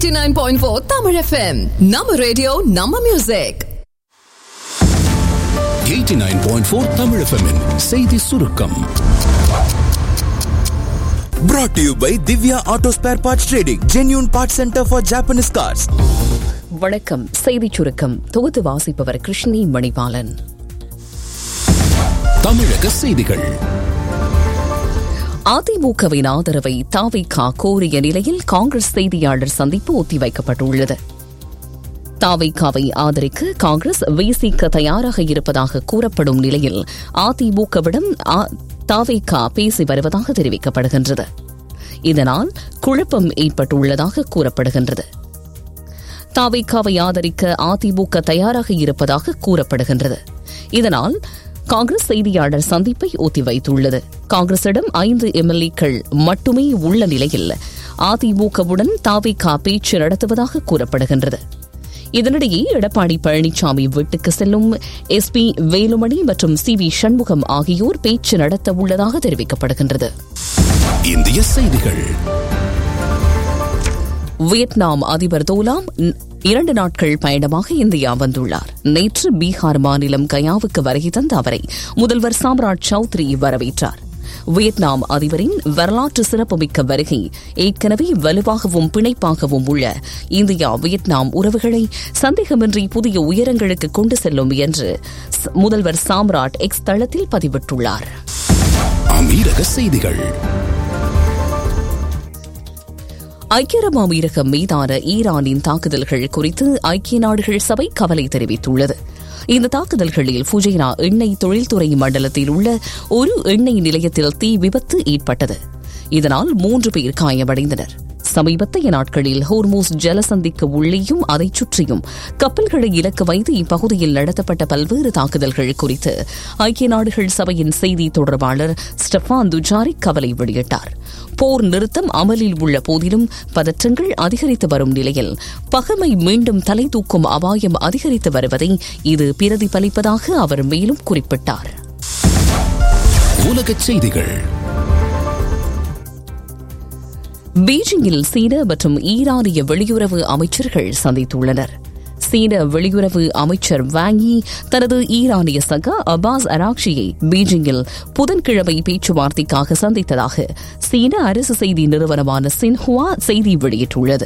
89.4 Tamil FM நம்ம radio நம்ம music 89.4 Tamil FM -இன் செய்தி சுருக்கம் Brought to you by Divya Auto Spare Parts Trading, genuine parts center for Japanese cars. வணக்கம் செய்திச் சுருக்கம் தொகுத்து வாசிப்பவர் கிருஷ்ணி மணிபாலன் தமிழக செய்திகள் அதிமுகவின் ஆதரவை தாவைக்கா கோரிய நிலையில் காங்கிரஸ் செய்தியாளர் சந்திப்பு ஒத்திவைக்கப்பட்டுள்ளது தாவைக்காவை ஆதரிக்க காங்கிரஸ் விசிக்க தயாராக இருப்பதாக கூறப்படும் நிலையில் அதிமுகவிடம் தாவைக்கா பேசி வருவதாக தெரிவிக்கப்படுகின்றது இதனால் குழப்பம் ஏற்பட்டுள்ளதாக கூறப்படுகின்றது தாவைக்காவை ஆதரிக்க அதிமுக தயாராக இருப்பதாக கூறப்படுகின்றது இதனால் காங்கிரஸ் செய்தியாளர் சந்திப்பை ஒத்திவைத்துள்ளது காங்கிரசிடம் ஐந்து எம்எல்ஏக்கள் மட்டுமே உள்ள நிலையில் அதிமுகவுடன் தாவிகா பேச்சு நடத்துவதாக கூறப்படுகின்றது இதனிடையே எடப்பாடி பழனிசாமி வீட்டுக்கு செல்லும் எஸ் பி வேலுமணி மற்றும் சி வி சண்முகம் ஆகியோர் பேச்சு நடத்த உள்ளதாக தெரிவிக்கப்படுகின்றது இந்திய செய்திகள் வியட்நாம் அதிபர் தோலாம் இரண்டு நாட்கள் பயணமாக இந்தியா வந்துள்ளார் நேற்று பீகார் மாநிலம் கயாவுக்கு வருகை தந்த அவரை முதல்வர் சாம்ராட் சௌத்ரி வரவேற்றார் வியட்நாம் அதிபரின் வரலாற்று சிறப்புமிக்க வருகை ஏற்கனவே வலுவாகவும் பிணைப்பாகவும் உள்ள இந்தியா வியட்நாம் உறவுகளை சந்தேகமின்றி புதிய உயரங்களுக்கு கொண்டு செல்லும் என்று முதல்வர் சாம்ராட் எக்ஸ் தளத்தில் பதிவிட்டுள்ளார் அமீரக செய்திகள் ஐக்கிய அரபு அமீரகம் மீதான ஈரானின் தாக்குதல்கள் குறித்து ஐக்கிய நாடுகள் சபை கவலை தெரிவித்துள்ளது இந்த தாக்குதல்களில் ஃபுஜைரா எண்ணெய் தொழில்துறை மண்டலத்தில் உள்ள ஒரு எண்ணெய் நிலையத்தில் தீ விபத்து ஏற்பட்டது இதனால் மூன்று பேர் காயமடைந்தனர் சமீபத்தைய நாட்களில் ஹோர்மூஸ் ஜலசந்திக்கு உள்ளேயும் அதைச் சுற்றியும் கப்பல்களை இலக்கு வைத்து இப்பகுதியில் நடத்தப்பட்ட பல்வேறு தாக்குதல்கள் குறித்து ஐக்கிய நாடுகள் சபையின் செய்தி தொடர்பாளர் ஸ்டெஃபான் துஜாரி கவலை வெளியிட்டார் போர் நிறுத்தம் அமலில் உள்ள போதிலும் பதற்றங்கள் அதிகரித்து வரும் நிலையில் பகமை மீண்டும் தலை தூக்கும் அபாயம் அதிகரித்து வருவதை இது பிரதிபலிப்பதாக அவர் மேலும் குறிப்பிட்டார் உலகச் செய்திகள் பீஜிங்கில் சீன மற்றும் ஈரானிய வெளியுறவு அமைச்சர்கள் சந்தித்துள்ளனர் சீன வெளியுறவு அமைச்சர் வாங்கி தனது ஈரானிய சகா அபாஸ் அராக்ஷியை பீஜிங்கில் புதன்கிழமை பேச்சுவார்த்தைக்காக சந்தித்ததாக சீன அரசு செய்தி நிறுவனமான சின்ஹுவா செய்தி வெளியிட்டுள்ளது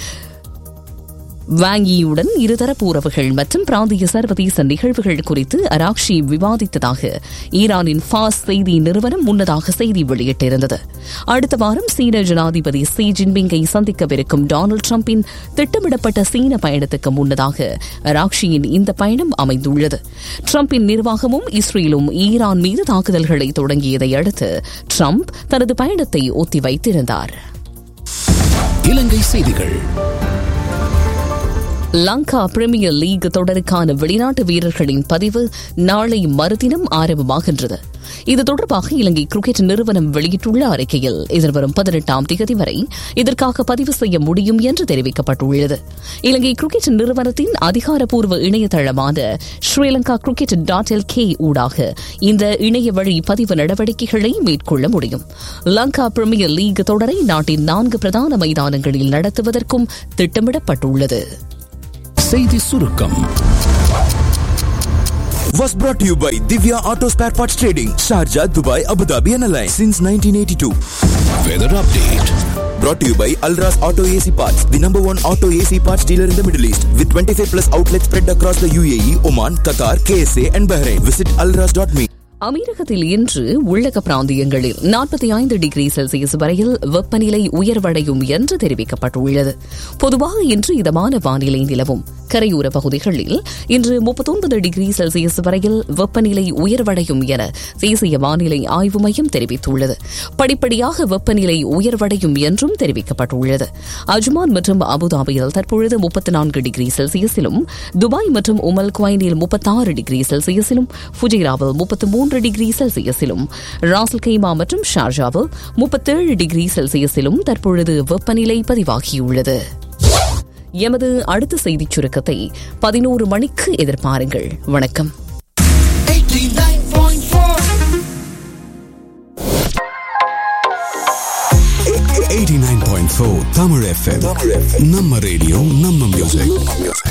வாங்கியுடன் இருதரப்பு உறவுகள் மற்றும் பிராந்திய சர்வதேச நிகழ்வுகள் குறித்து அராக்ஷி விவாதித்ததாக ஈரானின் ஃபாஸ் செய்தி நிறுவனம் முன்னதாக செய்தி வெளியிட்டிருந்தது அடுத்த வாரம் சீன ஜனாதிபதி சி ஜின்பிங்கை சந்திக்கவிருக்கும் டொனால்டு டிரம்பின் திட்டமிடப்பட்ட சீன பயணத்துக்கு முன்னதாக அராக்ஷியின் இந்த பயணம் அமைந்துள்ளது டிரம்பின் நிர்வாகமும் இஸ்ரேலும் ஈரான் மீது தாக்குதல்களை தொடங்கியதை அடுத்து டிரம்ப் தனது பயணத்தை ஒத்திவைத்திருந்தார் இலங்கை செய்திகள் லங்கா பிரிமியர் லீக் தொடருக்கான வெளிநாட்டு வீரர்களின் பதிவு நாளை மறுதினம் ஆரம்பமாகின்றது இது தொடர்பாக இலங்கை கிரிக்கெட் நிறுவனம் வெளியிட்டுள்ள அறிக்கையில் எதிர்வரும் பதினெட்டாம் தேதி வரை இதற்காக பதிவு செய்ய முடியும் என்று தெரிவிக்கப்பட்டுள்ளது இலங்கை கிரிக்கெட் நிறுவனத்தின் அதிகாரப்பூர்வ இணையதளமான Sri Lanka cricket dot L K ஊடாக இந்த இணைய வழி பதிவு நடவடிக்கைகளை மேற்கொள்ள முடியும் லங்கா பிரிமியர் லீக் தொடரை நாட்டின் நான்கு பிரதான மைதானங்களில் நடத்துவதற்கும் திட்டமிடப்பட்டுள்ளது செய்தி சுருக்கம் Was brought to you by Divya Auto Spare Parts Trading, Sharjah, Dubai, Abu Dhabi, and Alliance since 1982. Weather update Brought to you by Alras Auto AC Parts, the number one auto AC parts dealer in the Middle East, with 25 plus outlets spread across the UAE, Oman, Qatar, KSA, and Bahrain. Visit alras.me. அமீரகத்தில் இன்று உள்ளக பிராந்தியங்களில் நாற்பத்தி ஐந்து degree Celsius வரையில் வெப்பநிலை உயர்வடையும் என்று தெரிவிக்கப்பட்டுள்ளது பொதுவாக இன்று இதமான வானிலை நிலவும் கரையோர பகுதிகளில் இன்று முப்பத்தொன்பது டிகிரி செல்சியஸ் வரையில் வெப்பநிலை உயர்வடையும் என தேசிய வானிலை ஆய்வு மையம் தெரிவித்துள்ளது படிப்படியாக வெப்பநிலை உயர்வடையும் என்றும் தெரிவிக்கப்பட்டுள்ளது அஜ்மான் மற்றும் அபுதாபியில் தற்பொழுது முப்பத்தி நான்கு டிகிரி செல்சியஸிலும் துபாய் மற்றும் உமல் குவைனில் முப்பத்தாறு டிகிரி செல்சியஸிலும் ஃபுஜைராவில் முப்பத்தி மூன்று டிகிரி செல்சியஸிலும் ராசல் கைமா மற்றும் ஷார்ஜாவில் முப்பத்தேழு டிகிரி செல்சியஸிலும் தற்பொழுது வெப்பநிலை பதிவாகியுள்ளது எமது அடுத்த செய்திச் சுருக்கத்தை பதினோரு மணிக்கு எதிர்பாருங்கள் வணக்கம் 89.4 101.4 Tamil FM. Tamil FM. நம்ம ரேடியோ நம்ம மியூசிக்